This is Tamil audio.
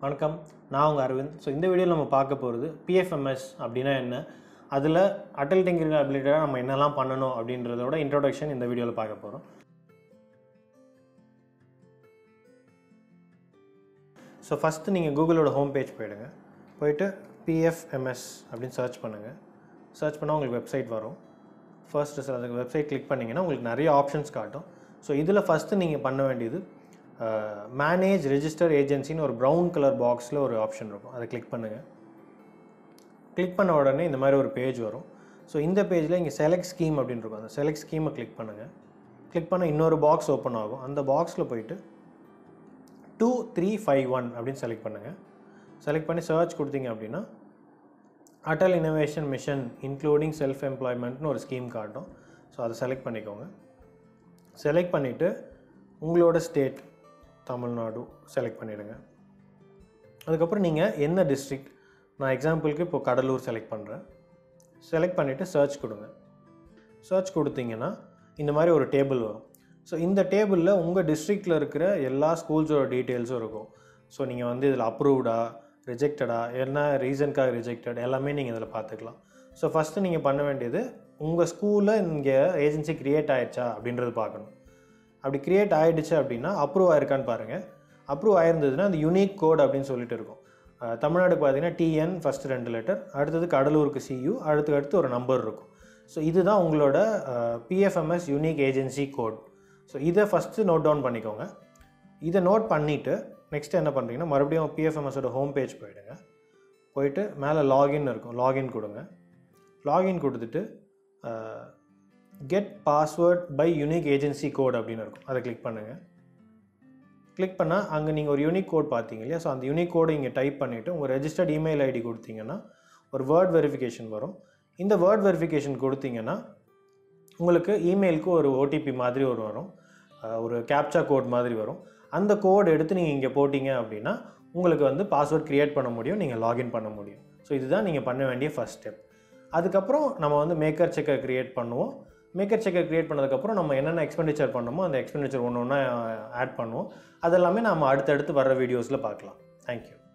வணக்கம் நான் உங்கள் அரவிந்த் ஸோ இந்த வீடியோவில் நம்ம பார்க்க போகிறது பிஎஃப்எம்எஸ் அப்படின்னா என்ன அதில் அட்டல் டிங்கரிங் அபிலிட்டியாக நம்ம என்னெல்லாம் பண்ணணும் அப்படின்றதோட இன்ட்ரோடக்ஷன் இந்த வீடியோவில் பார்க்க போகிறோம் ஸோ ஃபஸ்ட்டு நீங்கள் கூகுளோட ஹோம் பேஜ் போயிடுங்க போயிட்டு பிஎஃப்எம்எஸ் அப்படின்னு சர்ச் பண்ணுங்கள் சர்ச் பண்ணால் உங்களுக்கு வெப்சைட் வரும் ஃபர்ஸ்ட் அதுக்கு வெப்சைட் கிளிக் பண்ணிங்கன்னா உங்களுக்கு நிறைய ஆப்ஷன்ஸ் காட்டும் ஸோ இதில் ஃபஸ்ட்டு நீங்கள் பண்ண வேண்டியது மேனேஜ் ரெஜிஸ்டர் ஏஜென்சின்னு ஒரு ப்ரௌன் கலர் பாக்ஸில் ஒரு ஆப்ஷன் இருக்கும் அதை கிளிக் பண்ணுங்கள் கிளிக் பண்ண உடனே இந்த மாதிரி ஒரு பேஜ் வரும் ஸோ இந்த பேஜில் இங்கே செலக்ட் ஸ்கீம் அப்படின்னு இருக்கும் அந்த செலக்ட் ஸ்கீமை கிளிக் பண்ணுங்கள் கிளிக் பண்ண இன்னொரு பாக்ஸ் ஓப்பன் ஆகும் அந்த பாக்ஸில் போயிட்டு டூ த்ரீ ஃபைவ் ஒன் அப்படின்னு செலக்ட் பண்ணுங்கள் செலக்ட் பண்ணி சர்ச் கொடுத்தீங்க அப்படின்னா Atal innovation mission including self எம்ப்ளாய்மெண்ட்னு ஒரு ஸ்கீம் காட்டும் ஸோ அதை செலக்ட் பண்ணிக்கோங்க செலக்ட் பண்ணிவிட்டு உங்களோட ஸ்டேட் தமிழ்நாடு செலக்ட் பண்ணிவிடுங்க அதுக்கப்புறம் நீங்கள் என்ன டிஸ்ட்ரிக்ட் நான் எக்ஸாம்பிளுக்கு இப்போ கடலூர் செலக்ட் பண்ணுறேன் செலக்ட் பண்ணிவிட்டு சர்ச் கொடுங்க சர்ச் கொடுத்தீங்கன்னா இந்த மாதிரி ஒரு டேபிள் வரும் ஸோ இந்த டேபிளில் உங்கள் டிஸ்ட்ரிக்டில் இருக்கிற எல்லா ஸ்கூல்ஸோட டீட்டெயில்ஸும் இருக்கும் ஸோ நீங்கள் வந்து இதில் அப்ரூவ்டா ரிஜெக்டடா என்ன ரீசனுக்காக ரிஜெக்டட் எல்லாமே நீங்கள் இதில் பார்த்துக்கலாம் ஸோ ஃபஸ்ட்டு நீங்கள் பண்ண வேண்டியது உங்கள் ஸ்கூலில் இங்கே ஏஜென்சி க்ரியேட் ஆயிடுச்சா அப்படின்றது பார்க்கணும் அப்படி க்ரியேட் ஆகிடுச்சு அப்படின்னா அப்ரூவ் ஆயிருக்கான்னு பாருங்கள் அப்ரூவ் ஆயிருந்ததுன்னா அந்த யூனிக் கோட் அப்படின்னு சொல்லிட்டு இருக்கும் அஹ் தமிழ்நாடுக்கு பார்த்தீங்கன்னா டிஎன் ஃபஸ்ட்டு ரெண்டு லெட்டர் அடுத்தது கடலூருக்கு சியூ அடுத்து அடுத்து ஒரு நம்பர் இருக்கும் ஸோ இதுதான் உங்களோட PFMS unique agency code so இதை ஃபஸ்ட்டு நோட் டவுன் பண்ணிக்கோங்க இதை நோட் பண்ணிவிட்டு நெக்ஸ்ட் என்ன பண்ணுறீங்கன்னா மறுபடியும் பிஎஃப்எம்எஸோட ஹோம் பேஜ் போயிடுங்க போயிட்டு மேலே லாகின் இருக்கும் லாகின் கொடுங்க லாகின் கொடுத்துட்டு get password by unique agency code அப்படின்னு இருக்கும் அதை கிளிக் பண்ணுங்கள் கிளிக் பண்ணால் அங்கே நீங்கள் ஒரு யூனிக் கோட் பார்த்தீங்க இல்லையா ஸோ அந்த யூனிக் கோடை இங்கே டைப் பண்ணிவிட்டு உங்கள் ரெஜிஸ்டர்ட் இமெயில் ஐடி கொடுத்தீங்கன்னா ஒரு வேர்ட் வெரிஃபிகேஷன் வரும் இந்த வேர்ட் வெரிஃபிகேஷன் கொடுத்தீங்கன்னா உங்களுக்கு இமெயிலுக்கு ஒரு ஓடிபி மாதிரி ஒரு வரும் அஹ் ஒரு கேப்சா கோட் மாதிரி வரும் அந்த கோட் எடுத்து நீங்கள் இங்கே போட்டிங்க அப்படின்னா உங்களுக்கு வந்து பாஸ்வேர்ட் க்ரியேட் பண்ண முடியும் நீங்கள் லாகின் பண்ண முடியும் ஸோ இதுதான் நீங்கள் பண்ண வேண்டிய ஃபஸ்ட் ஸ்டெப் அதுக்கப்புறம் நம்ம வந்து மேக்கர் செக்கர் க்ரியேட் பண்ணுவோம் மேக்கர் செக்கர் க்ரியேட் பண்ணதுக்கப்புறம் நம்ம என்னென்ன எக்ஸ்பெண்டிச்சர் பண்ணணுமோ அந்த எக்ஸ்பெண்டிச்சர் ஒன்று ஒன்றா ஆட் பண்ணுவோம் அதெல்லாமே நம்ம அடுத்தடுத்து வர வீடியோஸில் பார்க்கலாம் தேங்க்யூ